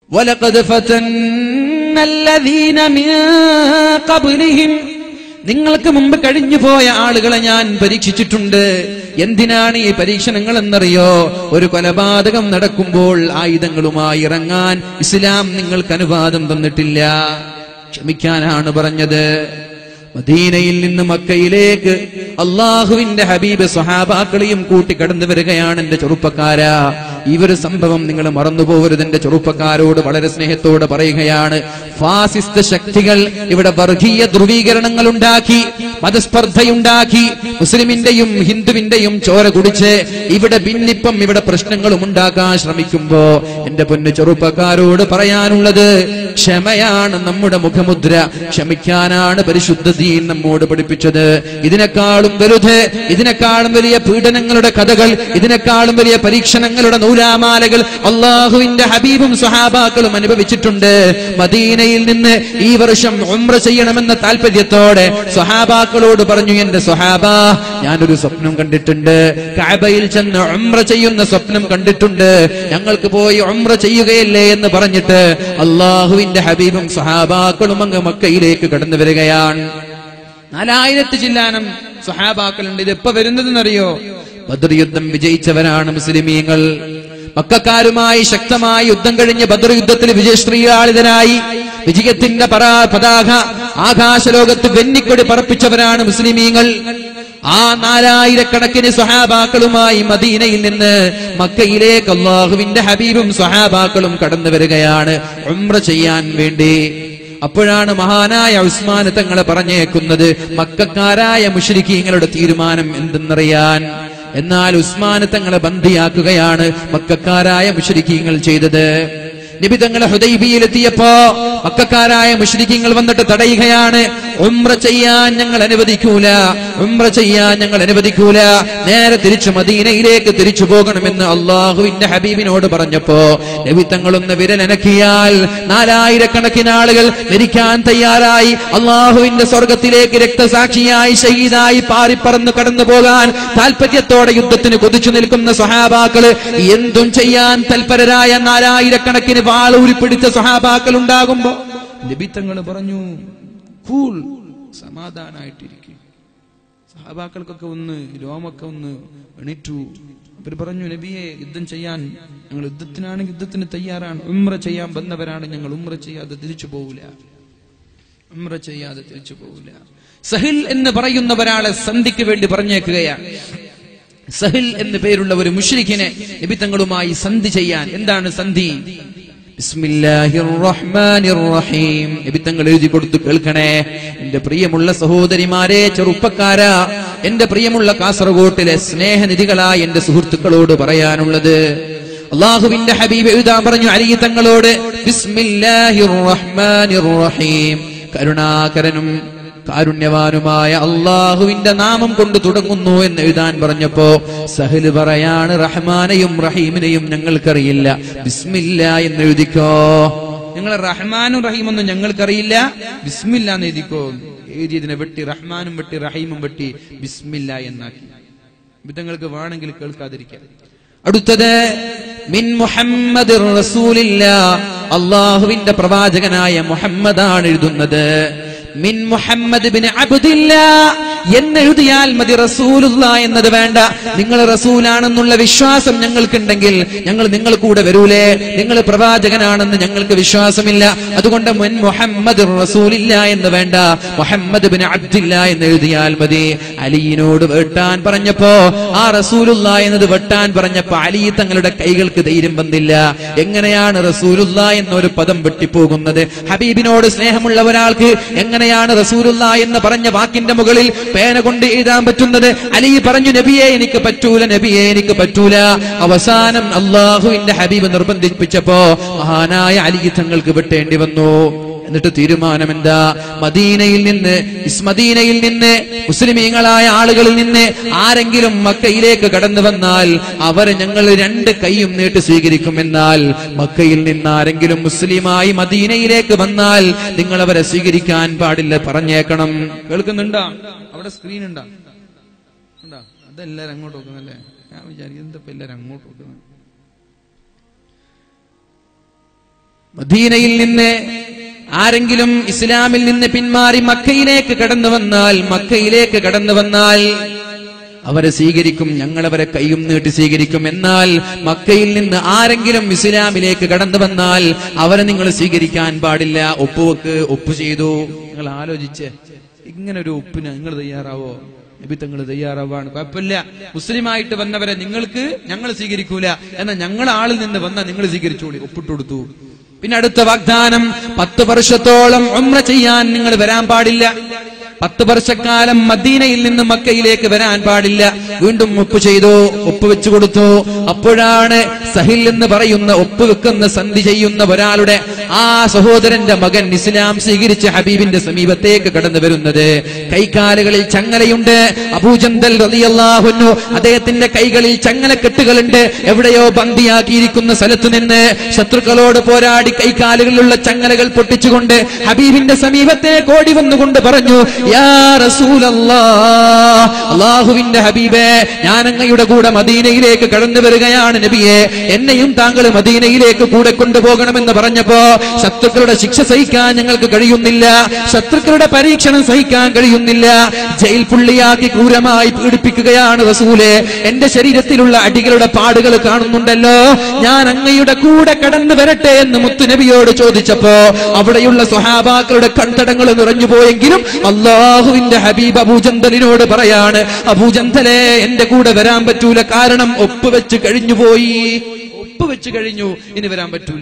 ولقد فتنا الذين من قبلهم നിങ്ങൾക്ക് മുമ്പ് കഴിഞ്ഞു പോയ ആളുകളെ ഞാൻ പരീക്ഷിച്ചിട്ടുണ്ട് എന്തിനാണ് ഈ പരീക്ഷണങ്ങൾ എന്നറിയോ ഒരു കൊലപാതകം നടക്കുമ്പോൾ ആയുധങ്ങളുമായി ഇറങ്ങാൻ ഇസ്ലാം നിങ്ങൾക്ക് അനുവാദം തന്നിട്ടില്ല ക്ഷമിക്കാനാണ് പറഞ്ഞത് മദീനയിൽ നിന്ന് മക്കയിലേക്ക് അള്ളാഹുവിന്റെ ഹബീബ് സ്വഹാബാക്കളെയും കൂട്ടി കടന്നു വരികയാണ് എന്റെ ചെറുപ്പക്കാരാ ഈ ഒരു സംഭവം നിങ്ങൾ മറന്നുപോകരുത് എന്റെ ചെറുപ്പക്കാരോട് വളരെ സ്നേഹത്തോടെ പറയുകയാണ് ഫാസിസ്റ്റ് ശക്തികൾ ഇവിടെ വർഗീയ ധ്രുവീകരണങ്ങൾ ഉണ്ടാക്കി മതസ്പർദ്ധയുണ്ടാക്കി മുസ്ലിമിന്റെയും ഹിന്ദുവിന്റെയും ചോര കുടിച്ച് ഇവിടെ ഭിന്നിപ്പം ഇവിടെ പ്രശ്നങ്ങളും ഉണ്ടാക്കാൻ ശ്രമിക്കുമ്പോ എന്റെ പൊന്നു ചെറുപ്പക്കാരോട് പറയാനുള്ളത് ക്ഷമയാണ് നമ്മുടെ മുഖമുദ്ര ക്ഷമിക്കാനാണ് പരിശുദ്ധ ദീൻ നമ്മോട് പഠിപ്പിച്ചത് ഇതിനേക്കാളും വലുത് ഇതിനേക്കാളും വലിയ പീഡനങ്ങളുടെ കഥകൾ ഇതിനേക്കാളും വലിയ പരീക്ഷണങ്ങളുടെ നൂലാമാലകൾ അള്ളാഹുവിന്റെ ഹബീബും സ്വഹാബാക്കളും അനുഭവിച്ചിട്ടുണ്ട് മദീനയിൽ നിന്ന് ഈ വർഷം ഉംറ ചെയ്യണമെന്ന താല്പര്യത്തോടെ സ്വഹാബാക്കളോട് പറഞ്ഞു എന്റെ സ്വഹാബ ഞാനൊരു സ്വപ്നം കണ്ടിട്ടുണ്ട് കാബയിൽ ചെന്ന് ഉംറ ചെയ്യുന്ന സ്വപ്നം കണ്ടിട്ടുണ്ട് ഞങ്ങൾക്ക് പോയി ഉംറ ചെയ്യുകയല്ലേ എന്ന് പറഞ്ഞിട്ട് അള്ളാഹുവിന്റെ ഹബീബും സ്വഹാബാക്കളും അങ്ങ് മക്കയിലേക്ക് കടന്നു വരികയാണ് നാലായിരത്തി ചില്ലാനം സ്വഹാബാക്കളുണ്ട് ഇത് എപ്പോ വരുന്നതെന്നറിയോ ബദർ യുദ്ധം വിജയിച്ചവരാണ് മുസ്ലിമീങ്ങൾ മക്കാരുമായി ശക്തമായ യുദ്ധം കഴിഞ്ഞ് ബദർ യുദ്ധത്തിൽ വിജയശ്രീലാളിതനായി വിജയത്തിന്റെ പരാ പതാക ആകാശലോകത്ത് വെന്നിക്കൊടി പറപ്പിച്ചവരാണ് മുസ്ലിമീങ്ങൾ ആ നാലായിരക്കണക്കിന് സ്വഹാബാക്കളുമായി മദീനയിൽ നിന്ന് മക്കയിലേക്ക് അള്ളാഹുവിന്റെ ഹബീബും സ്വഹാബാക്കളും കടന്നു വരികയാണ് ഉംറ ചെയ്യാൻ വേണ്ടി അപ്പോഴാണ് മഹാനായ ഉസ്മാൻ തങ്ങളെ പറഞ്ഞേക്കുന്നത് മക്കാരായ മുഷരിക്കീങ്ങളുടെ തീരുമാനം എന്തെന്നറിയാൻ എന്നാൽ ഉസ്മാൻ തങ്ങളെ ബന്ധിയാക്കുകയാണ് മക്കാരായ മുഷരിക്കീങ്ങൾ ചെയ്തത് നബി തങ്ങളെ ഹുദൈബിയിലെത്തിയപ്പോ മക്കാരായ മുഷ്രിഖീങ്ങൾ വന്നിട്ട് തടയുകയാണ് ഉംറ ചെയ്യാൻ ഞങ്ങൾ അനുവദിക്കൂല ഉംറ ചെയ്യാൻ ഞങ്ങൾ അനുവദിക്കൂല നേരെ തിരിച്ചു മദീനയിലേക്ക് തിരിച്ചു പോകണമെന്ന് അള്ളാഹുവിന്റെ ഹബീബിനോട് പറഞ്ഞപ്പോ നബി തങ്ങളൊന്ന് വിരലനക്കിയാൽ നാലായിരക്കണക്കിന് ആളുകൾ മരിക്കാൻ തയ്യാറായി അള്ളാഹുവിന്റെ സ്വർഗത്തിലേക്ക് രക്തസാക്ഷിയായി ഷഹീദായി പാറിപ്പറന്ന് കടന്നു പോകാൻ താല്പര്യത്തോടെ യുദ്ധത്തിന് കൊതിച്ചു നിൽക്കുന്ന സഹാബാക്കള് എന്തും ചെയ്യാൻ തൽപരരായ നാലായിരക്കണക്കിന് വാളൂരിപ്പിടിച്ച സഹാബാക്കൾ ഉണ്ടാകുമ്പോ ലഭിത്തങ്ങൾ പറഞ്ഞു കൂൾ സമാധാനായിട്ടിരിക്കും സഹാബാക്കൾക്കൊക്കെ ഒന്ന് രോമൊക്കെ ഒന്ന് എണീറ്റു അവര് പറഞ്ഞു നബിയെ യുദ്ധം ചെയ്യാൻ ഞങ്ങൾ യുദ്ധത്തിനാണെങ്കിൽ യുദ്ധത്തിന് തയ്യാറാണ് ഉമ്ര ചെയ്യാൻ വന്നവരാണ് ഞങ്ങൾ ഉമ്ര ചെയ്യാതെ തിരിച്ചു പോവില്ല ഉമ്ര ചെയ്യാതെ തിരിച്ചു പോവില്ല സഹിൽ എന്ന് പറയുന്ന ഒരാളെ സന്ധിക്ക് വേണ്ടി പറഞ്ഞേക്കുകയാണ് സഹിൽ എന്ന് പേരുള്ള ഒരു മുഷ്രിഖിനെ നിബിത്തങ്ങളുമായി സന്ധി ചെയ്യാൻ എന്താണ് സന്ധി ബിസ്മില്ലാഹിർ റഹ്മാനിർ റഹീം നിബിത്തങ്ങൾ എഴുതി കൊടുത്തു കേൾക്കണേ എന്റെ പ്രിയമുള്ള സഹോദരിമാരെ ചെറുപ്പക്കാരാ എന്റെ പ്രിയമുള്ള കാസർഗോട്ടിലെ സ്നേഹനിധികളായ എന്റെ സുഹൃത്തുക്കളോട് പറയാനുള്ളത് അള്ളാഹുവിന്റെ ഹബീബ് എഴുതാൻ പറഞ്ഞു അലി തങ്ങളോട് ബിസ്മില്ലാഹിർ റഹ്മാനിർ റഹീം കരുണാകരനും കാരുണ്യവാനുമായ അള്ളാഹുവിന്റെ നാമം കൊണ്ട് തുടങ്ങുന്നു എന്ന് എഴുതാൻ പറഞ്ഞപ്പോ സഹല് പറയാണ് റഹ്മാനെയും റഹീമിനെയും ഞങ്ങൾക്കറിയില്ല ബിസ്മില്ല എന്ന് എഴുതിക്കോ നിങ്ങൾ റഹ്മാനും റഹീമൊന്നും ഞങ്ങൾക്കറിയില്ല ബിസ്മില്ല എന്ന് എഴുതിക്കോ എഴുതിയതിനെ വെട്ടി റഹ്മാനും വെട്ടി റഹീമും വെട്ടി ബിസ്മില്ല എന്നാക്കി വിധങ്ങൾക്ക് വേണമെങ്കിൽ കേൾക്കാതിരിക്കാം അടുത്തത് മിൻ മുഹമ്മദ് റസൂലില്ല അള്ളാഹുവിന്റെ പ്രവാചകനായ മുഹമ്മദാണ് എഴുതുന്നത് മിൻ മുഹമ്മദ് ബിൻ അബ്ദില്ല എന്നെഴുതിയാൽ മതി റസൂലുള്ള എന്നത് വേണ്ട നിങ്ങൾ റസൂലാണെന്നുള്ള വിശ്വാസം ഞങ്ങൾക്കുണ്ടെങ്കിൽ ഞങ്ങൾ നിങ്ങൾ കൂടെ വരൂലേ നിങ്ങൾ പ്രവാചകനാണെന്ന് ഞങ്ങൾക്ക് വിശ്വാസമില്ല അതുകൊണ്ട് മുൻ മുഹമ്മദ് റസൂലില്ല എന്ന് വേണ്ട മുഹമ്മദ് ബിൻ അബ്ദില്ല എന്ന് എഴുതിയാൽ മതി അലിയിനോട് വെട്ടാൻ പറഞ്ഞപ്പോ ആ റസൂലുള്ള എന്നത് വെട്ടാൻ പറഞ്ഞപ്പോ അലി തങ്ങളുടെ കൈകൾക്ക് ധൈര്യം വന്നില്ല എങ്ങനെയാണ് റസൂലുള്ള എന്നൊരു പദം വെട്ടിപ്പോകുന്നത് ഹബീബിനോട് സ്നേഹമുള്ള ഒരാൾക്ക് എങ്ങനെയാണ് റസൂലുള്ള എന്ന് പറഞ്ഞ വാക്കിന്റെ മുകളിൽ പേന കൊണ്ട് എഴുതാൻ പറ്റുന്നത് അലി പറഞ്ഞു നബിയെ എനിക്ക് പറ്റൂല നബിയെ എനിക്ക് പറ്റൂല അവസാനം അള്ളാഹുവിന്റെ ഹബീബ് നിർബന്ധിപ്പിച്ചപ്പോ മഹാനായ അലി തങ്ങൾക്ക് വെട്ടേണ്ടി വന്നു എന്നിട്ട് തീരുമാനം എന്താ മദീനയിൽ നിന്ന് ഇസ്മദീനയിൽ നിന്ന് മുസ്ലിമീങ്ങളായ ആളുകളിൽ നിന്ന് ആരെങ്കിലും മക്കയിലേക്ക് കടന്നു വന്നാൽ അവരെ ഞങ്ങൾ രണ്ട് കൈയും നീട്ടി സ്വീകരിക്കും എന്നാൽ മക്കയിൽ നിന്ന് ആരെങ്കിലും മുസ്ലിമായി മദീനയിലേക്ക് വന്നാൽ നിങ്ങൾ അവരെ സ്വീകരിക്കാൻ പാടില്ല പറഞ്ഞേക്കണം കേൾക്കുന്നുണ്ടോ അവിടെ സ്ക്രീൻ ഉണ്ടോ ഉണ്ടോ അതെല്ലാരും അങ്ങോട്ട് നോക്കുന്നല്ലേ ഞാൻ വിചാരിക്കും എന്താ എല്ലാരും അങ്ങോട്ട് നോക്കുന്നത് മദീനയിൽ നിന്ന് ആരെങ്കിലും ഇസ്ലാമിൽ നിന്ന് പിന്മാറി മക്കയിലേക്ക് കടന്നു വന്നാൽ മക്കയിലേക്ക് കടന്നു വന്നാൽ അവരെ സ്വീകരിക്കും ഞങ്ങൾ അവരെ കൈയും നീട്ടി സ്വീകരിക്കും എന്നാൽ മക്കയിൽ നിന്ന് ആരെങ്കിലും ഇസ്ലാമിലേക്ക് കടന്നു വന്നാൽ അവരെ നിങ്ങൾ സ്വീകരിക്കാൻ പാടില്ല ഒപ്പുവെക്ക് ഒപ്പ് ചെയ്തു നിങ്ങൾ ആലോചിച്ച് ഇങ്ങനെ ഒരു ഒപ്പിന് നിങ്ങൾ തയ്യാറാവോ നബി തങ്ങൾ തയ്യാറാവാണ് കുഴപ്പമില്ല മുസ്ലിമായിട്ട് വന്നവരെ നിങ്ങൾക്ക് ഞങ്ങൾ സ്വീകരിക്കൂല എന്നാൽ ഞങ്ങൾ ആളിൽ നിന്ന് വന്നാൽ നിങ്ങൾ സ്വീകരിച്ചോളി ഒപ്പിട്ട് കൊടുത്തു പിന്നെ അടുത്ത വാഗ്ദാനം പത്ത് വർഷത്തോളം ഉംറ ചെയ്യാൻ നിങ്ങൾ വരാൻ പാടില്ല പത്ത് വർഷക്കാലം മദീനയിൽ നിന്ന് മക്കയിലേക്ക് വരാൻ പാടില്ല വീണ്ടും ഒപ്പ് ചെയ്തു ഒപ്പ് വെച്ചു കൊടുത്തു അപ്പോഴാണ് സഹിൽ എന്ന് പറയുന്ന ഒപ്പ് വെക്കുന്ന സന്ധി ചെയ്യുന്ന ഒരാളുടെ ആ സഹോദരന്റെ മകൻ ഇസ്ലാം സ്വീകരിച്ച് ഹബീബിന്റെ സമീപത്തേക്ക് കടന്നു വരുന്നത് കൈകാലുകളിൽ ചങ്ങലയുണ്ട് അബൂജന്തൽ റളിയല്ലാഹുന്നു അദ്ദേഹത്തിന്റെ കൈകളിൽ ചങ്ങലക്കെട്ടുകളുണ്ട് എവിടെയോ ബന്ദിയാക്കിയിരിക്കുന്ന സ്ഥലത്തു നിന്ന് ശത്രുക്കളോട് പോരാടി കൈകാലുകളിലുള്ള ചങ്ങലകൾ പൊട്ടിച്ചുകൊണ്ട് ഹബീബിന്റെ സമീപത്തേക്ക് ഓടി വന്നുകൊണ്ട് പറഞ്ഞു യാ റസൂലല്ലാ അള്ളാഹുവിന്റെ ഹബീബേ ഞാൻ അങ്ങയുടെ കൂടെ മദീനയിലേക്ക് കടന്നു വരികയാണ് നബിയെ എന്നെയും താങ്കൾ മദീനയിലേക്ക് കൂടെ കൊണ്ടുപോകണമെന്ന് പറഞ്ഞപ്പോ ശത്രുക്കളുടെ ശിക്ഷ സഹിക്കാൻ ഞങ്ങൾക്ക് കഴിയുന്നില്ല ശത്രുക്കളുടെ പരീക്ഷണം സഹിക്കാൻ കഴിയുന്നില്ല ജയിൽ പുള്ളിയാക്കി ക്രൂരമായി പീഡിപ്പിക്കുകയാണ് റസൂലെ എന്റെ ശരീരത്തിലുള്ള അടികളുടെ പാടുകൾ കാണുന്നുണ്ടല്ലോ ഞാൻ അങ്ങയുടെ കൂടെ കടന്നു വരട്ടെ എന്ന് മുത്തുനബിയോട് ചോദിച്ചപ്പോ അവിടെയുള്ള സ്വഹാബാക്കളുടെ കണ്ടടങ്ങൾ നിറഞ്ഞു പോയെങ്കിലും അള്ളാഹുവിന്റെ ഹബീബ് അബൂജന്തലിനോട് പറയാണ് അബൂജന്തലെ എന്റെ കൂടെ വരാൻ പറ്റൂല കാരണം ഒപ്പ് വെച്ച് കഴിഞ്ഞു പോയി ഒപ്പ് വെച്ച് കഴിഞ്ഞു ഇനി വരാൻ പറ്റൂല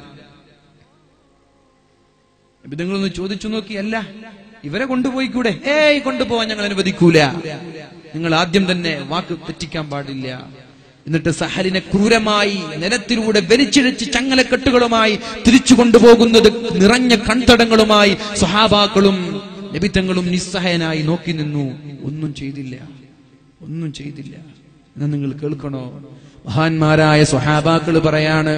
ഇപ്പൊ നിങ്ങളൊന്ന് ചോദിച്ചു നോക്കിയല്ല ഇവരെ കൊണ്ടുപോയി കൂടെ ഏയ് കൊണ്ടുപോവാൻ ഞങ്ങൾ അനുവദിക്കൂല നിങ്ങൾ ആദ്യം തന്നെ വാക്ക് തെറ്റിക്കാൻ പാടില്ല എന്നിട്ട് സഹലിനെ ക്രൂരമായി നിലത്തിലൂടെ വലിച്ചിഴച്ച് ചങ്ങലക്കെട്ടുകളുമായി തിരിച്ചു കൊണ്ടുപോകുന്നത് നിറഞ്ഞ കൺതടങ്ങളുമായി സ്വഹാബാക്കളും നബിത്തങ്ങളും നിസ്സഹായനായി നോക്കി നിന്നു ഒന്നും ചെയ്തില്ല ഒന്നും ചെയ്തില്ല എന്നാ നിങ്ങൾ കേൾക്കണോ മഹാന്മാരായ സ്വഹാബാക്കൾ പറയാണ്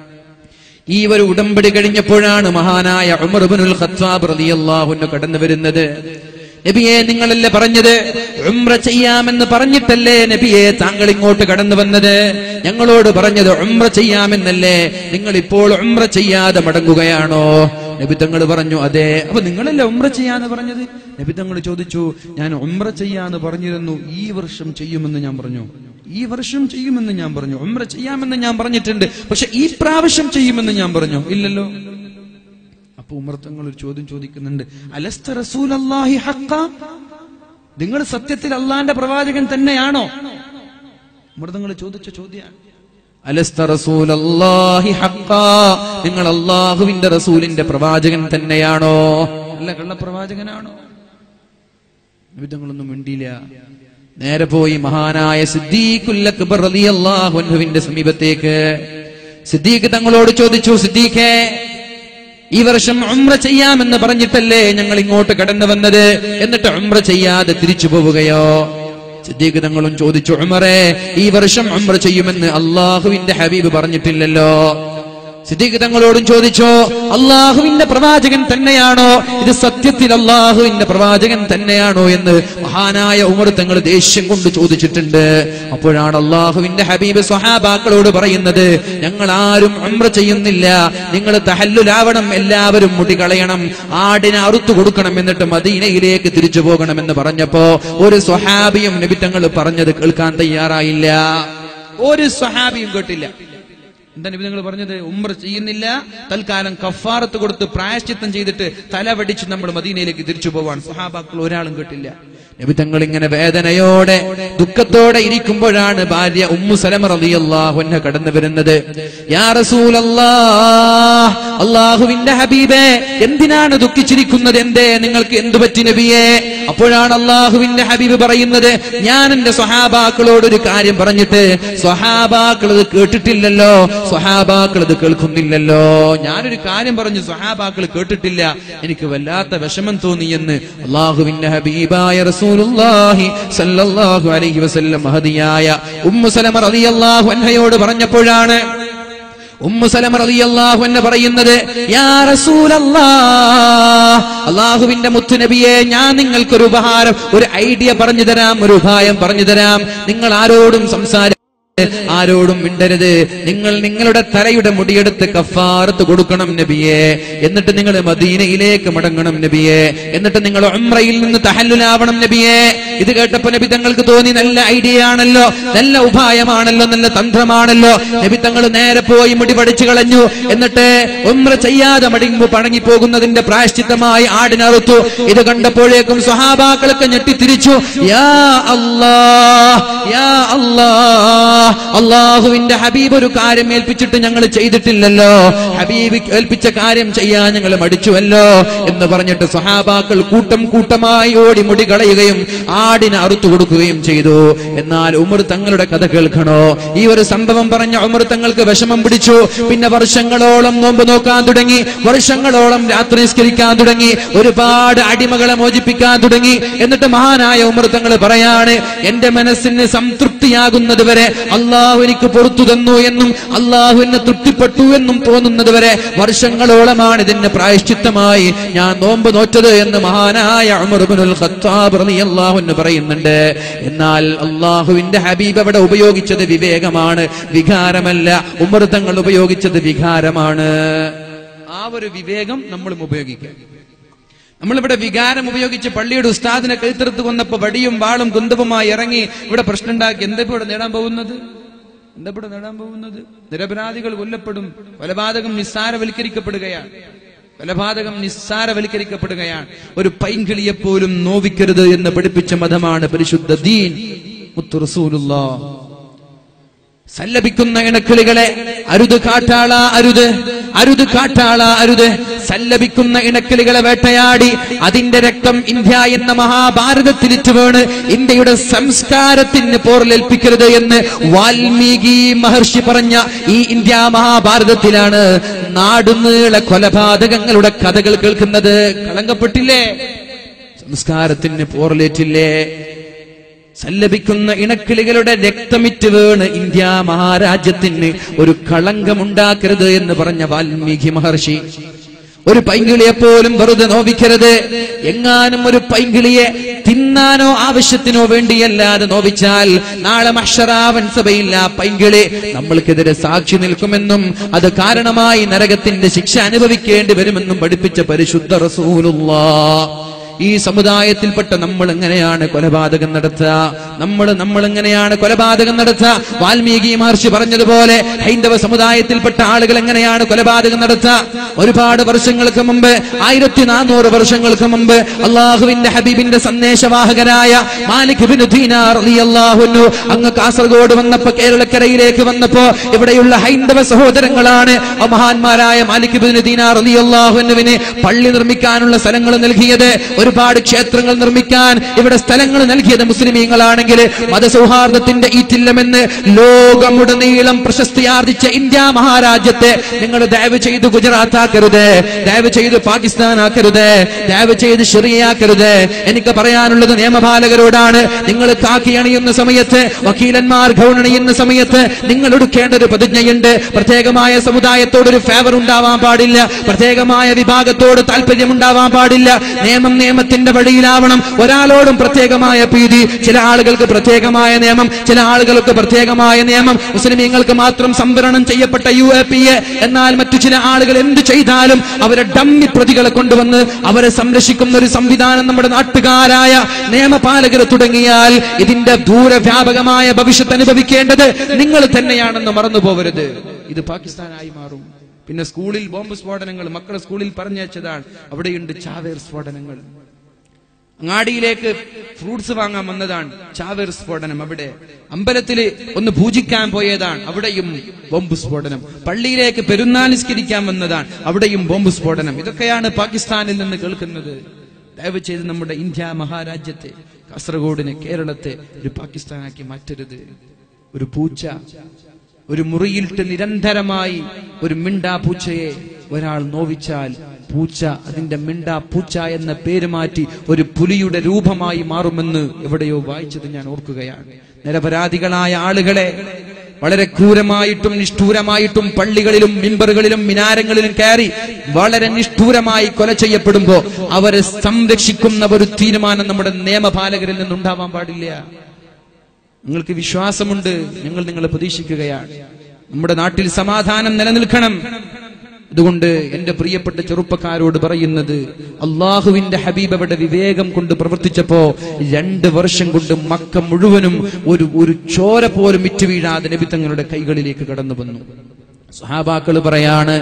ഈ ഒരു ഉടമ്പടി കഴിഞ്ഞപ്പോഴാണ് മഹാനായ ഉമർബുൽ ഖത്താബ് റളിയല്ലാഹു കടന്നു വരുന്നത് നബിയെ നിങ്ങളല്ലേ പറഞ്ഞത് ഉംറ ചെയ്യാമെന്ന് പറഞ്ഞിട്ടല്ലേ നബിയെ താങ്കൾ ഇങ്ങോട്ട് കടന്നു വന്നത് ഞങ്ങളോട് പറഞ്ഞത് ഉംറ ചെയ്യാമെന്നല്ലേ നിങ്ങൾ ഇപ്പോൾ ഉംറ ചെയ്യാതെ മടങ്ങുകയാണോ നബി തങ്ങൾ പറഞ്ഞു അതെ അപ്പൊ നിങ്ങളല്ലേ ഉംറ ചെയ്യാന്ന് പറഞ്ഞത് നബി തങ്ങൾ ചോദിച്ചു ഞാൻ ഉംറ ചെയ്യാന്ന് പറഞ്ഞിരുന്നു ഈ വർഷം ചെയ്യുമെന്ന് ഞാൻ പറഞ്ഞു ഈ വർഷം ചെയ്യുമെന്ന് ഞാൻ പറഞ്ഞു ഉംറ ചെയ്യാമെന്ന് ഞാൻ പറഞ്ഞിട്ടുണ്ട് പക്ഷെ ഈ പ്രാവശ്യം ചെയ്യുമെന്ന് ഞാൻ പറഞ്ഞു ഇല്ലല്ലോ അപ്പൊ ഉമർ തങ്ങൾ ഒരു ചോദ്യം ചോദിക്കുന്നുണ്ട് അലസ്ത റസൂൽ അള്ളാഹി ഹക്ക നിങ്ങൾ സത്യത്തിൽ അള്ളാന്റെ പ്രവാചകൻ തന്നെയാണോ ഉമർ തങ്ങൾ ചോദിച്ച ചോദ്യമാണ് അലസ്ത റസൂൽ അള്ളാഹി ഹക്ക നിങ്ങൾ അള്ളാഹുവിന്റെ റസൂലിന്റെ പ്രവാചകൻ തന്നെയാണോ അല്ല കള്ളപ്രവാചകനാണോ വിധങ്ങളൊന്നും മിണ്ടിയില്ല നേരെ പോയി മഹാനായ സിദ്ദീഖുൽ അക്ബർ റളിയല്ലാഹു അൻഹുവിന്റെ സമീപത്തേക്ക് സിദ്ദീഖ് തങ്ങളോട് ചോദിച്ചു സിദ്ദീഖേ ഈ വർഷം ഉംറ ചെയ്യാമെന്ന് പറഞ്ഞിട്ടല്ലേ ഞങ്ങൾ ഇങ്ങോട്ട് കടന്നു വന്നത് എന്നിട്ട് ഉംറ ചെയ്യാതെ തിരിച്ചു പോവുകയോ സിദ്ദീഖ് തങ്ങളും ചോദിച്ചു ഉമറെ ഈ വർഷം ഉംറ ചെയ്യുമെന്ന് അള്ളാഹുവിന്റെ ഹബീബ് പറഞ്ഞിട്ടില്ലല്ലോ സിദ്ദീഖ് തങ്ങളോടും ചോദിച്ചോ അള്ളാഹുവിന്റെ പ്രവാചകൻ തന്നെയാണോ ഇത് സത്യത്തിൽ അള്ളാഹുവിന്റെ പ്രവാചകൻ തന്നെയാണോ എന്ന് മഹാനായ ഉമർ തങ്ങൾ ദേഷ്യം കൊണ്ട് ചോദിച്ചിട്ടുണ്ട് അപ്പോഴാണ് അള്ളാഹുവിന്റെ ഹബീബ് സ്വഹാബാക്കളോട് പറയുന്നത് ഞങ്ങൾ ആരും ഉംറ ചെയ്യുന്നില്ല നിങ്ങൾ തഹല്ലുലാവണം എല്ലാവരും മുടി കളയണം ആടിനെ അറുത്തു കൊടുക്കണം എന്നിട്ട് മദീനയിലേക്ക് തിരിച്ചു പോകണമെന്ന് പറഞ്ഞപ്പോ ഒരു സ്വഹാബിയും നബി തങ്ങൾ പറഞ്ഞത് കേൾക്കാൻ തയ്യാറായില്ല ഒരു സ്വഹാബിയും കേട്ടില്ല എന്താ നബി നിങ്ങൾ പറഞ്ഞത് ഉംറ ചെയ്യുന്നില്ല തൽക്കാലം കഫാറത്ത് കൊടുത്ത് പ്രായശ്ചിത്തം ചെയ്തിട്ട് തല വടിച്ച് നമ്മൾ മദീനയിലേക്ക് തിരിച്ചു പോവാൻ സഹാബാക്കൾ ഒരാളും കേട്ടില്ല നബി തങ്ങൾ ഇങ്ങനെ വേദനയോടെ ദുഃഖത്തോടെ ഇരിക്കുമ്പോഴാണ് ഭാര്യ ഉമ്മു സലമ റളിയല്ലാഹു അൻഹ കടന്നു വരുന്നത് യാ റസൂലല്ലാഹ് അള്ളാഹുവിന്റെ ഹബീബേ എന്തിനാണ് ദുഃഖിച്ചിരിക്കുന്നത് എന്തേ നിങ്ങൾക്ക് എന്തു പറ്റി നബിയെ അപ്പോഴാണ് അള്ളാഹുവിന്റെ ഹബീബ് പറയുന്നത് ഞാൻ എന്റെ സ്വഹാബാക്കളോട് ഒരു കാര്യം പറഞ്ഞിട്ട് സ്വഹാബാക്കൾ ഇത് കേട്ടിട്ടില്ലല്ലോ സ്വഹാബാക്കൾ ഇത് കേൾക്കുന്നില്ലല്ലോ ഞാനൊരു കാര്യം പറഞ്ഞു സ്വഹാബാക്കൾ കേട്ടിട്ടില്ല എനിക്ക് വല്ലാത്ത വിഷമം തോന്നി എന്ന് അള്ളാഹുവിന്റെ ഹബീബായ റസൂലുള്ളാഹി സല്ലല്ലാഹു അലൈഹി വസല്ലം മഹദിയായ ഉമ്മു സലമ റളിയല്ലാഹു അൻഹയോട് പറഞ്ഞപ്പോഴാണ് ഉമ്മു സലമ റളിയല്ലാഹു അൻഹ പറയുന്നത് യാ റസൂലല്ലാഹ് അള്ളാഹുവിന്റെ മുത്തുനബിയെ ഞാൻ നിങ്ങൾക്കൊരു ഉപഹാരം ഒരു ഐഡിയ പറഞ്ഞു തരാം ഒരു ഉപായം പറഞ്ഞു തരാം നിങ്ങൾ ആരോടും സംസാര ആരോടും മിണ്ടരുത് നിങ്ങൾ നിങ്ങളുടെ തലയുടെ മുടിയെടുത്ത് കഫാറത്ത് കൊടുക്കണം നബിയെ എന്നിട്ട് നിങ്ങൾ മദീനയിലേക്ക് മടങ്ങണം നബിയെ എന്നിട്ട് നിങ്ങൾ ഉംറയിൽ നിന്ന് തഹല്ലുലാവണം നബിയെ ഇത് കേട്ടപ്പോ നബി തങ്ങൾക്ക് തോന്നി നല്ല ഐഡിയ ആണല്ലോ നല്ല ഉപായമാണല്ലോ നല്ല തന്ത്രമാണല്ലോ നബി തങ്ങൾ നേരെ പോയി മുടി പഠിച്ചു കളഞ്ഞു എന്നിട്ട് ഉംറ ചെയ്യാതെ മടങ്ങി പണങ്ങി പോകുന്നതിന്റെ പ്രായശ്ചിത്തമായി ആടിനറുത്തു ഇത് കണ്ടപ്പോഴേക്കും സ്വഹാബാക്കളൊക്കെ ഞെട്ടിത്തിരിച്ചു യാ അല്ലാ യാ അല്ലാ അള്ളാഹുവിന്റെ ഹബീബ് ഒരു കാര്യം ഏൽപ്പിച്ചിട്ട് ഞങ്ങൾ ചെയ്തിട്ടില്ലല്ലോ ഹബീബ് ഏൽപ്പിച്ച കാര്യം ചെയ്യാൻ ഞങ്ങൾ മടിച്ചുവല്ലോ എന്ന് പറഞ്ഞിട്ട് സഹാബാക്കൾ കൂട്ടം കൂട്ടമായി ഓടി മുടി കളയുകയും ആടിനെ അറുത്തു കൊടുക്കുകയും ചെയ്തു എന്നാൽ ഉമർ തങ്ങളുടെ കഥ കേൾക്കണോ ഈ ഒരു സംഭവം പറഞ്ഞ ഉമർ തങ്ങൾക്ക് വിഷമം പിടിച്ചു പിന്നെ വർഷങ്ങളോളം നോമ്പ് നോക്കാൻ തുടങ്ങി വർഷങ്ങളോളം രാത്രി നിസ്കരിക്കാൻ തുടങ്ങി ഒരുപാട് അടിമകളെ മോചിപ്പിക്കാൻ തുടങ്ങി എന്നിട്ട് മഹാനായ ഉമർ തങ്ങൾ പറയാണ് എന്റെ മനസ്സിന് സംതൃപ്തിയാകുന്നത് വരെ അള്ളാഹു എനിക്ക് പുറത്തു തന്നു എന്നും അള്ളാഹു എന്നെ തൃപ്തിപ്പെട്ടു എന്നും തോന്നുന്നത് വരെ വർഷങ്ങളോളമാണ് ഇതിന് പ്രായശ്ചിത്തമായി ഞാൻ നോമ്പ് നോറ്റത് എന്ന് മഹാനായ ഉമർ ഇബ്നുൽ ഖത്താബ് റളിയല്ലാഹു അൻഹു പറയുന്നുണ്ട് എന്നാൽ അള്ളാഹുവിന്റെ ഹബീബ് അവിടെ ഉപയോഗിച്ചത് വിവേകമാണ് വികാരമല്ല ഉമർ തങ്ങൾ ഉപയോഗിച്ചത് വികാരമാണ് ആ ഒരു വിവേകം നമ്മളും ഉപയോഗിക്കുക നമ്മളിവിടെ വികാരം ഉപയോഗിച്ച് പള്ളിയുടെ ഉസ്താദിനെ കഴുത്തെടുത്ത് കൊന്നപ്പോ വടിയും വാളും കുന്തവുമായി ഇറങ്ങി ഇവിടെ പ്രശ്നം ഉണ്ടാക്കി എന്താ ഇപ്പൊ ഇവിടെ നേടാൻ പോകുന്നത് എന്താ ഇവിടെ നേടാൻ പോകുന്നത് നിരപരാധികൾ കൊല്ലപ്പെടും കൊലപാതകം നിസ്സാരവൽക്കരിക്കപ്പെടുകയാണ് കൊലപാതകം നിസ്സാരവൽക്കരിക്കപ്പെടുകയാണ് ഒരു പൈങ്കിളിയെ പോലും നോവിക്കരുത് എന്ന് പഠിപ്പിച്ച മതമാണ് പരിശുദ്ധ ദീൻ മുത്തു റസൂലുള്ളാഹ് സല്ലപിക്കുന്ന ഇണക്കിളികളെ അരുത് കാട്ടാള അരുത് അരുത് കാട്ടാള അരുത് സല്ലപിക്കുന്ന ഇണക്കിളികളെ വേട്ടയാടി അതിന്റെ രക്തം ഇന്ത്യ എന്ന മഹാഭാരതത്തിലിറ്റ് വീണ് ഇന്ത്യയുടെ സംസ്കാരത്തിന് പോറലേൽപ്പിക്കരുത് എന്ന് വാൽമീകി മഹർഷി പറഞ്ഞ ഈ ഇന്ത്യ മഹാഭാരതത്തിലാണ് നാടുനീള കൊലപാതകങ്ങളുടെ കഥകൾ കേൾക്കുന്നത് കളങ്കപ്പെട്ടില്ലേ സംസ്കാരത്തിന് പോറലേറ്റില്ലേ സല്ലപിക്കുന്ന ഇണക്കിളികളുടെ രക്തമിറ്റ് വീണ് ഇന്ത്യ മഹാരാജ്യത്തിന് ഒരു കളങ്കമുണ്ടാക്കരുത് എന്ന് പറഞ്ഞ വാൽമീകി മഹർഷി ഒരു പൈങ്കിളിയെ പോലും വെറുതെ നോവിക്കരുത് എങ്ങാനും ഒരു പൈങ്കിളിയെ തിന്നാനോ ആവശ്യത്തിനോ വേണ്ടിയല്ലാതെ നോവിച്ചാൽ നാളെ മഷറാവൻ സഭയില്ല പൈങ്കിളി നമ്മൾക്കെതിരെ സാക്ഷി നിൽക്കുമെന്നും അത് കാരണമായി നരകത്തിന്റെ ശിക്ഷ അനുഭവിക്കേണ്ടി വരുമെന്നും പഠിപ്പിച്ച പരിശുദ്ധ റസൂലുള്ള ഈ സമുദായത്തിൽപ്പെട്ട നമ്മൾ എങ്ങനെയാണ് കൊലപാതകം നടത്തുക നമ്മൾ നമ്മൾ എങ്ങനെയാണ് കൊലപാതകം നടത്തുക വാൽമീകി മഹർഷി പറഞ്ഞതുപോലെ ഹൈന്ദവ സമുദായത്തിൽപ്പെട്ട ആളുകൾ എങ്ങനെയാണ് കൊലപാതകം നടത്തുക ഒരുപാട് വർഷങ്ങൾക്ക് മുമ്പ് ആയിരത്തി നാനൂറ് വർഷങ്ങൾക്ക് മുമ്പ് അള്ളാഹുവിന്റെ ഹബീബിന്റെ സന്ദേശവാഹകരായ മാലിക് ബിൻ ദീനാർ റളിയല്ലാഹു അൻഹു അങ്ങ് കാസർഗോഡ് വന്നപ്പോ കേരളക്കരയിലേക്ക് വന്നപ്പോ ഇവിടെയുള്ള ഹൈന്ദവ സഹോദരങ്ങളാണ് ആ മഹാന്മാരായ മാലിക് ബിൻ ദീനാർ റളിയല്ലാഹു അൻഹുവിന് പള്ളി നിർമ്മിക്കാനുള്ള സ്ഥലങ്ങൾ നൽകിയത് ഒരുപാട് ക്ഷേത്രങ്ങൾ നിർമ്മിക്കാൻ ഇവിടെ സ്ഥലങ്ങൾ നൽകിയത് മുസ്ലിമീങ്ങളാണെങ്കിൽ മതസൗഹാർദ്ദത്തിന്റെ ഈറ്റില്ലമെന്ന് ലോകമുടനീളം പ്രശസ്തി ആർജിച്ച ഇന്ത്യ മഹാരാജ്യത്തെ നിങ്ങൾ ദയവ് ചെയ്ത് ഗുജറാത്ത് ആക്കരുത് ദയവ് ചെയ്ത് പാകിസ്ഥാൻ ആക്കരുത് ദയവ് ചെയ്ത് ഷെറിയാക്കരുത് എനിക്ക് പറയാനുള്ളത് നിയമപാലകരോടാണ് നിങ്ങൾ കാക്കി അണിയുന്ന സമയത്ത് വക്കീലന്മാർ ഗൗൺ അണിയുന്ന സമയത്ത് നിങ്ങൾ എടുക്കേണ്ട ഒരു പ്രതിജ്ഞയുണ്ട് പ്രത്യേകമായ സമുദായത്തോട് ഒരു ഫേവർ ഉണ്ടാവാൻ പാടില്ല പ്രത്യേകമായ വിഭാഗത്തോട് താല്പര്യം ഉണ്ടാവാൻ പാടില്ല നിയമം നിയമത്തിന്റെ വഴിയിലാവണം ഒരാളോടും പ്രത്യേകമായ പ്രീതി ചില ആളുകൾക്ക് പ്രത്യേകമായ നിയമം ചില ആളുകൾക്ക് പ്രത്യേകമായ നിയമം മുസ്ലിമീങ്ങൾക്ക് മാത്രം സംവരണം ചെയ്യപ്പെട്ട യു എ പി എ എന്നാൽ മറ്റു ചില ആളുകൾ എന്ത് ചെയ്താലും അവരെ ഡമ്മി പ്രതികളെ കൊണ്ടുവന്ന് അവരെ സംരക്ഷിക്കുന്ന ഒരു സംവിധാനം നമ്മുടെ നാട്ടുകാരായ നിയമപാലകർ തുടങ്ങിയാൽ ഇതിന്റെ ദൂരവ്യാപകമായ ഭവിഷ്യത്ത് അനുഭവിക്കേണ്ടത് നിങ്ങൾ തന്നെയാണെന്ന് മറന്നു പോകരുത് ഇത് പാകിസ്ഥാനായി മാറും പിന്നെ സ്കൂളിൽ ബോംബ് സ്ഫോടനങ്ങൾ മക്കളെ സ്കൂളിൽ പറഞ്ഞയച്ചതാണ് അവിടെയുണ്ട് ചാവേർ സ്ഫോടനങ്ങൾ അങ്ങാടിയിലേക്ക് ഫ്രൂട്ട്സ് വാങ്ങാൻ വന്നതാണ് ചാവേർ സ്ഫോടനം അവിടെ അമ്പലത്തില് ഒന്ന് പൂജിക്കാൻ പോയതാണ് അവിടെയും ബോംബ് സ്ഫോടനം പള്ളിയിലേക്ക് പെരുന്നാൾ നിസ്കരിക്കാൻ വന്നതാണ് അവിടെയും ബോംബ് സ്ഫോടനം ഇതൊക്കെയാണ് പാകിസ്ഥാനിൽ നിന്ന് കേൾക്കുന്നത് ദയവ് ചെയ്ത് നമ്മുടെ ഇന്ത്യ മഹാരാജ്യത്തെ കാസർഗോഡിനെ കേരളത്തെ ഒരു പാകിസ്ഥാനാക്കി മാറ്റരുത് ഒരു പൂച്ച ഒരു മുറിയിലിട്ട് നിരന്തരമായി ഒരു മിണ്ടാ പൂച്ചയെ ഒരാൾ നോവിച്ചാൽ പൂച്ച അതിന്റെ മിണ്ടാ പൂച്ച എന്ന പേര് മാറ്റി ഒരു പുലിയുടെ രൂപമായി മാറുമെന്ന് എവിടെയോ വായിച്ചത് ഞാൻ ഓർക്കുകയാണ് നിരപരാധികളായ ആളുകളെ വളരെ ക്രൂരമായിട്ടും നിഷ്ഠൂരമായിട്ടും പള്ളികളിലും മിമ്പറുകളിലും മിനാരങ്ങളിലും കയറി വളരെ നിഷ്ഠൂരമായി കൊല ചെയ്യപ്പെടുമ്പോ അവരെ സംരക്ഷിക്കുന്ന ഒരു തീരുമാനം നമ്മുടെ നിയമപാലകരിൽ നിന്നുണ്ടാവാൻ പാടില്ല നിങ്ങൾക്ക് വിശ്വാസമുണ്ട് ഞങ്ങൾ നിങ്ങളെ പ്രതീക്ഷിക്കുകയാണ് നമ്മുടെ നാട്ടിൽ സമാധാനം നിലനിൽക്കണം അതുകൊണ്ട് എന്റെ പ്രിയപ്പെട്ട ചെറുപ്പക്കാരോട് പറയുന്നത് അള്ളാഹുവിന്റെ ഹബീബ് അവിടെ വിവേകം കൊണ്ട് പ്രവർത്തിച്ചപ്പോ രണ്ട് വർഷം കൊണ്ട് മക്ക മുഴുവനും ഒരു ഒരു ചോര പോലും വിറ്റു വീഴാതെ നബി തങ്ങളുടെ കൈകളിലേക്ക് കടന്നു വന്നു സഹാബാക്കൾ പറയാണ്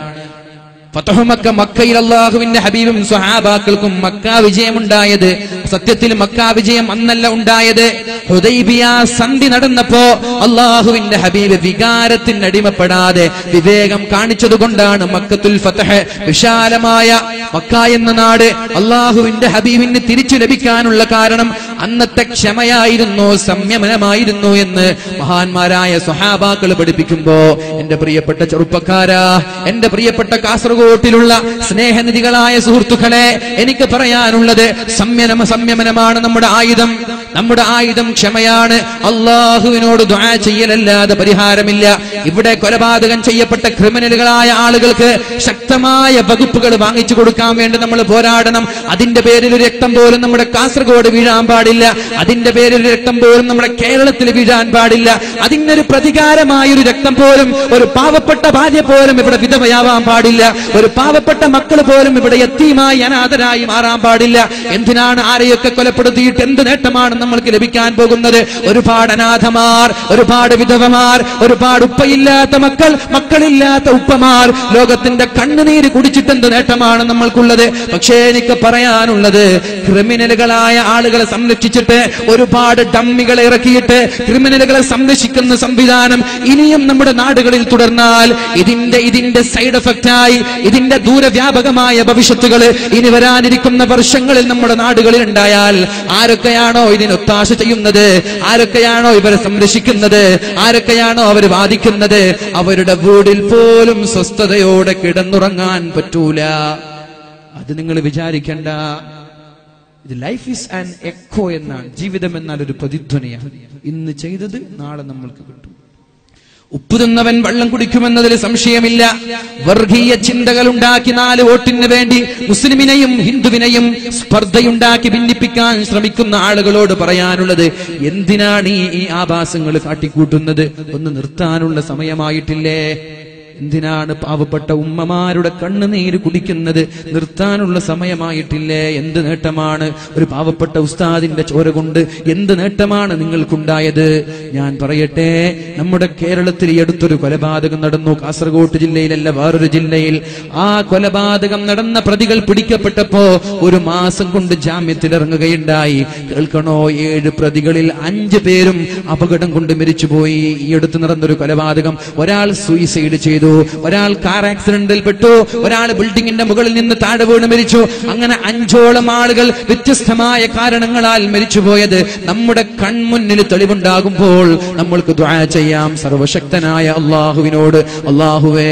ഫതഹുമക്ക മക്കയിൽ അള്ളാഹുവിന്റെ ഹബീബും സ്വഹാബാക്കൾക്കും മക്ക വിജയമുണ്ടായത് സത്യത്തിൽ മക്ക വിജയം അന്നല്ല ഉണ്ടായത് ഹുദൈബിയ സന്ധി നടന്നപ്പോ അള്ളാഹുവിന്റെ ഹബീബ് വികാരത്തിന് അടിമപ്പെടാതെ വിവേകം കാണിച്ചതുകൊണ്ടാണ് മക്കത്തുൽ ഫതഹ് വിശാലമായ മക്ക എന്ന നാട് അള്ളാഹുവിന്റെ ഹബീബിന് തിരിച്ചു ലഭിക്കാനുള്ള കാരണം അന്നത്തെ ക്ഷമയായിരുന്നു സംയമനമായിരുന്നു എന്ന് മഹാന്മാരായ സ്വഹാബാക്കൾ പഠിപ്പിക്കുമ്പോ എന്റെ പ്രിയപ്പെട്ട ചെറുപ്പക്കാരാ എന്റെ പ്രിയപ്പെട്ട കാസർഗോട്ടിലുള്ള സ്നേഹനിധികളായ സുഹൃത്തുക്കളെ എനിക്ക് പറയാനുള്ളത് സംയമന സംയമനമാണ് നമ്മുടെ ആയുധം നമ്മുടെ ആയുധം ക്ഷമയാണ് അള്ളാഹുവിനോട് ദ്വാ ചെയ്യലല്ലാതെ പരിഹാരമില്ല ഇവിടെ കൊലപാതകം ചെയ്യപ്പെട്ട ക്രിമിനലുകളായ ആളുകൾക്ക് ശക്തമായ വകുപ്പുകൾ വാങ്ങിച്ചു കൊടുക്കാൻ വേണ്ടി നമ്മൾ പോരാടണം അതിന്റെ പേരിൽ ഒരു രക്തം പോലും നമ്മുടെ കാസർഗോഡ് വീഴാൻ പാടില്ല അതിന്റെ പേരിൽ ഒരു രക്തം പോലും നമ്മുടെ കേരളത്തിൽ വീഴാൻ പാടില്ല അതിനൊരു പ്രതികാരമായ ഒരു രക്തം പോലും ഒരു പാവപ്പെട്ട ഭാര്യ പോലും ഇവിടെ വിധവയാവാൻ പാടില്ല ഒരു പാവപ്പെട്ട മക്കൾ പോലും ഇവിടെ എത്തിയുമായി അനാഥരായി മാറാൻ പാടില്ല എന്തിനാണ് ആരെയൊക്കെ കൊലപ്പെടുത്തിയിട്ട് എന്ത് നേട്ടമാണ് നമ്മൾക്ക് ലഭിക്കാൻ പോകുന്നത് ഒരുപാട് അനാഥമാർ ഒരുപാട് വിധവമാർ ഒരുപാട് ഉപ്പയില്ലാത്ത മക്കൾ മക്കളില്ലാത്ത ഉപ്പമാർ ലോകത്തിന്റെ കണ്ണുനീര് കുടിച്ചിട്ട് എന്ത് നേട്ടമാണ് നമ്മൾക്കുള്ളത് പക്ഷേ എനിക്ക് പറയാനുള്ളത് ക്രിമിനലുകളായ ആളുകളെ സംരക്ഷിച്ചിട്ട് ഒരുപാട് ഡമ്മികളെ ഇറക്കിയിട്ട് ക്രിമിനലുകളെ സംരക്ഷിക്കുന്ന സംവിധാനം ഇനിയും നമ്മുടെ നാടുകളിൽ തുടർന്നാൽ ഇതിന്റെ ഇതിന്റെ സൈഡ് എഫക്റ്റായി ഇതിന്റെ ദൂരവ്യാപകമായ ഭവിഷ്യത്തുകൾ ഇനി വരാനിരിക്കുന്ന വർഷങ്ങളിൽ നമ്മുടെ നാടുകളിൽ ഉണ്ടായാൽ ആരൊക്കെയാണോ ഇതിന് ഒത്താശ ചെയ്യുന്നത് ആരൊക്കെയാണോ ഇവരെ സംരക്ഷിക്കുന്നത് ആരൊക്കെയാണോ അവർ വാദിക്കുന്നത് അവരുടെ വീടിൽ പോലും സ്വസ്ഥതയോടെ കിടന്നുറങ്ങാൻ പറ്റൂല അത് നിങ്ങൾ വിചാരിക്കണ്ട ഇത് ലൈഫ് ഈസ് ആൻ എക്കോ എന്നാണ് ജീവിതം എന്നാൽ ഒരു പ്രതിധ്വനിയാണ് ഇന്ന് ചെയ്തത് നാളെ നമ്മൾക്ക് കിട്ടും ഉപ്പ് തിന്നവൻ വെള്ളം കുടിക്കുമെന്നതിൽ സംശയമില്ല വർഗീയ ചിന്തകൾ ഉണ്ടാക്കി നാല് വോട്ടിന് വേണ്ടി മുസ്ലിമിനെയും ഹിന്ദുവിനെയും സ്പർദ്ധയുണ്ടാക്കി ഭിന്നിപ്പിക്കാൻ ശ്രമിക്കുന്ന ആളുകളോട് പറയാനുള്ളത് എന്തിനാണ് ഈ ഈ ആഭാസങ്ങൾ കാട്ടിക്കൂട്ടുന്നത് ഒന്ന് നിർത്താനുള്ള സമയമായിട്ടില്ലേ എന്തിനാണ് പാവപ്പെട്ട ഉമ്മമാരുടെ കണ്ണുനീര് കുടിക്കുന്നത് നിർത്താനുള്ള സമയമായിട്ടില്ലേ എന്ത് നേട്ടമാണ് ഒരു പാവപ്പെട്ട ഉസ്താദിന്റെ ചോര കൊണ്ട് എന്ത് നേട്ടമാണ് നിങ്ങൾക്കുണ്ടായത് ഞാൻ പറയട്ടെ നമ്മുടെ കേരളത്തിൽ ഈ അടുത്തൊരു കൊലപാതകം നടന്നു കാസർഗോഡ് ജില്ലയിലല്ല വേറൊരു ജില്ലയിൽ ആ കൊലപാതകം നടന്ന പ്രതികൾ പിടിക്കപ്പെട്ടപ്പോ ഒരു മാസം കൊണ്ട് ജാമ്യത്തിൽ ഇറങ്ങുകയുണ്ടായി കേൾക്കണോ ഏഴ് പ്രതികളിൽ അഞ്ച് പേരും അപകടം കൊണ്ട് മരിച്ചുപോയി ഈ അടുത്ത് നടന്നൊരു കൊലപാതകം ഒരാൾ സൂയിസൈഡ് ചെയ്തു ഒരാൾ കാർ ആക്സിഡന്റിൽ പെട്ടു ഒരാൾ ബിൽഡിങ്ങിന്റെ മുകളിൽ നിന്ന് താഴെ വീണ് മരിച്ചു അങ്ങനെ അഞ്ചോളം ആളുകൾ വ്യത്യസ്തമായ കാരണങ്ങളാൽ മരിച്ചുപോയത് നമ്മുടെ കൺമുന്നിൽ തെളിവുണ്ടാകുമ്പോൾ നമ്മൾക്ക് ദ്വാ ചെയ്യാം സർവശക്തനായ അള്ളാഹുവിനോട് അള്ളാഹുവേ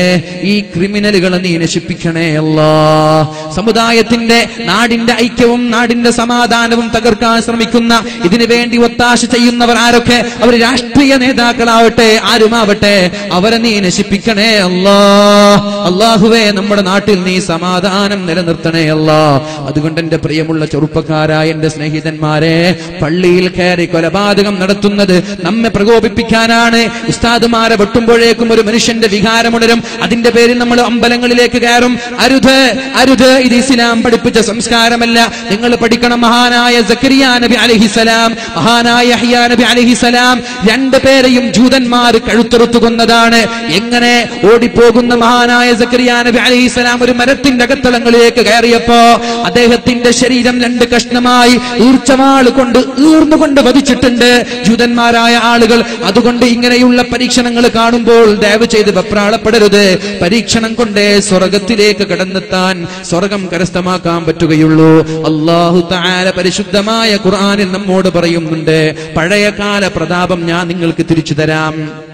ഈ ക്രിമിനലുകളെ നീ നശിപ്പിക്കണേ അല്ലാ സമുദായത്തിന്റെ നാടിന്റെ ഐക്യവും നാടിന്റെ സമാധാനവും തകർക്കാൻ ശ്രമിക്കുന്ന ഇതിനു വേണ്ടി ഒത്താശ ചെയ്യുന്നവർ ആരൊക്കെ അവർ രാഷ്ട്രീയ നേതാക്കളാവട്ടെ ആരുമാവട്ടെ അവരെ നീ നശിപ്പിക്കണേ അല്ലാ അള്ളാഹുവേ നമ്മുടെ നാട്ടിൽ നീ സമാധാനം നിലനിർത്തണേ അല്ലാ അതുകൊണ്ട് എന്റെ പ്രിയമുള്ള ചെറുപ്പക്കാരായ എന്റെ സ്നേഹിതന്മാരെ പള്ളിയിൽ കയറി കൊലപാതകം നടത്തുന്നത് നമ്മെ പ്രകോപിപ്പിക്കാനാണ് ഉസ്താദുമാരെ വെട്ടുമ്പോഴേക്കും ഒരു മനുഷ്യന്റെ വികാരമുണരും അതിന്റെ പേരിൽ നമ്മൾ അമ്പലങ്ങളിലേക്ക് കയറും അരുത് അരുത് ഇത് ഇസ്ലാം പഠിപ്പിച്ച സംസ്കാരമല്ല നിങ്ങൾ പഠിക്കണം മഹാനായ സക്കരിയ നബി അലഹിസലാം മഹാനായ യഹ്യാ നബി അലഹിസലാം രണ്ടു പേരെയും ജൂതന്മാർ കഴുത്തെറുത്തു കൊന്നതാണ് എങ്ങനെ ഓടിപ്പോകുന്ന മഹാനായ സക്കരിയ നബി അലഹിസലാം ഒരു മരത്തിന്റെ അകത്തളങ്ങളിലേക്ക് കയറിയപ്പോ അദ്ദേഹത്തിന്റെ ശരീരം രണ്ട് കഷ്ണമായി ഈർച്ചവാള് കൊണ്ട് ഈർന്നുകൊണ്ട് വധിച്ചിട്ടുണ്ട് ജൂതന്മാരായ ആളുകൾ അതുകൊണ്ട് ഇങ്ങനെയുള്ള പരീക്ഷണങ്ങൾ കാണുമ്പോൾ ദയവ് ചെയ്ത് വെപ്രാളപ്പെടരുത് പരീക്ഷണം കൊണ്ടേ സ്വർഗത്തിലേക്ക് കടന്നെത്താൻ സ്വർഗം കരസ്ഥമാക്കാൻ പറ്റുകയുള്ളൂ അള്ളാഹു താര പരിശുദ്ധമായ ഖുർആനിൽ നമ്മോട് പറയുന്നുണ്ട് പഴയകാല പ്രതാപം ഞാൻ നിങ്ങൾക്ക് തിരിച്ചു തരാം